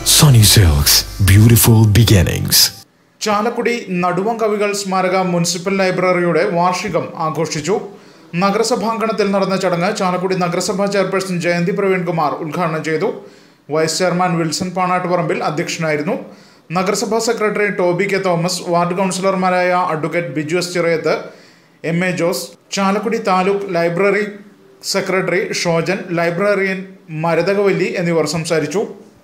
Sunny Silks, beautiful beginnings. Chalakudy നടുവം കവികൾ സ്മാരക municipal ലൈബ്രറിയുടെ വാർഷികം ആഘോഷിച്ചു നഗരസഭാങ്കണത്തിൽ നടന്ന ചടങ്ങ് ചാലക്കുടി നഗരസഭാ ചെയർപേഴ്സൺ ജയന്തി പ്രവീൺകുമാർ ഉദ്ഘാടനം ചെയ്തു വൈസ് ചെയർമാൻ വിൽസൺ പാണാട്ടുപറമ്പിൽ അധ്യക്ഷനായിരുന്നു നഗരസഭാ secretary Toby K Thomas ward കൗൺസിലർമാരായ advocate Biju S Chirayath M A Jose Chalakudy taluk library secretary Shojan librarian Marathakavalli എന്നിവർ സംസാരിച്ചു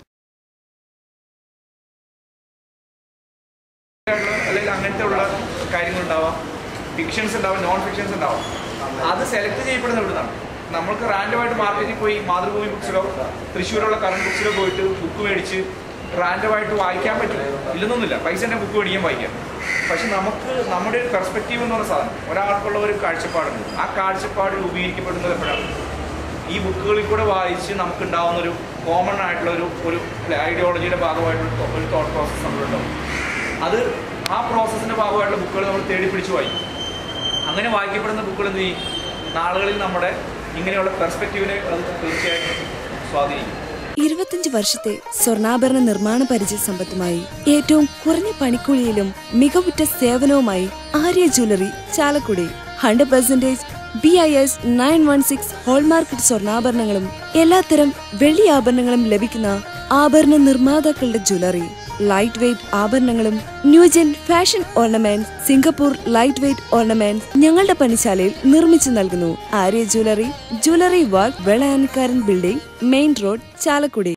അല്ലെങ്കിൽ അങ്ങനത്തെ ഉള്ള കാര്യങ്ങൾ ഉണ്ടാവാം ഫിക്ഷൻസ് ഉണ്ടാവാം നോൺ ഫിക്ഷൻസ് ഉണ്ടാവാം അത് സെലക്ട് ചെയ്യപ്പെടുന്ന ഇവിടുന്നാണ് നമ്മൾക്ക് റാൻഡമായിട്ട് മാർക്കറ്റിൽ പോയി മാതൃഭൂമി ബുക്സിലോ തൃശ്ശൂരുള്ള കറണ്ട് ബുക്സിലോ പോയിട്ട് ബുക്ക് മേടിച്ച് റാൻഡമായിട്ട് വായിക്കാൻ പറ്റും ഇല്ലെന്നൊന്നുമില്ല പൈസ എൻ്റെ ബുക്ക് മേടിക്കാൻ വായിക്കാം പക്ഷെ നമുക്ക് നമ്മുടെ ഒരു പെർസ്പെക്റ്റീവ് എന്ന് പറഞ്ഞ സാധനം ഒരാൾക്കുള്ള ഒരു കാഴ്ചപ്പാടുണ്ട് ആ കാഴ്ചപ്പാട് രൂപീകരിക്കപ്പെടുന്നത് എപ്പോഴാണ് ഈ ബുക്കുകളിൽ കൂടെ വായിച്ച് നമുക്ക് ഉണ്ടാവുന്ന ഒരു കോമൺ ആയിട്ടുള്ള ഒരു ഒരു ഐഡിയോളജിയുടെ ഭാഗമായിട്ടുള്ള ഒരു തോട്ട് പ്രോസസ്സ് നമ്മളുണ്ടാവും അത് ആ പ്രോസസ്സിൻ്റെ ഭാഗമായിട്ടുള്ള ബുക്കുകൾ നമ്മൾ തേടി പിടിച്ച് വായിക്കും അങ്ങനെ വായിക്കപ്പെടുന്ന ബുക്കുകൾ എന്ത് ചെയ്യും നാളുകളിൽ നമ്മുടെ ഇങ്ങനെയുള്ള പെർസ്പെക്റ്റീവിനെ അത് തീർച്ചയായിട്ടും സ്വാധീനിക്കും ഇരുപത്തിയഞ്ച് വർഷത്തെ സ്വർണ്ണാഭരണ നിർമ്മാണ പരിചയ സമ്പത്തുമായി ഏറ്റവും കുറഞ്ഞ പണിക്കൂലിയിലും മികവുറ്റ സേവനവുമായി Arya jewellery Chalakudy hundred percentage B I S nine one six hallmarked സ്വർണ്ണാഭരണങ്ങളും എല്ലാത്തരം വെള്ളി ആഭരണങ്ങളും ലഭിക്കുന്ന ആഭരണ നിർമ്മാതാക്കളുടെ ജ്വല്ലറി ലൈറ്റ് വെയ്റ്റ് ആഭരണങ്ങളും new gen fashion ornaments Singapore light weight ornaments ഞങ്ങളുടെ പണിശാലയിൽ നിർമ്മിച്ചു നൽകുന്നു Arya jewellery jewellery work Velayanikkaran building main road Chalakudy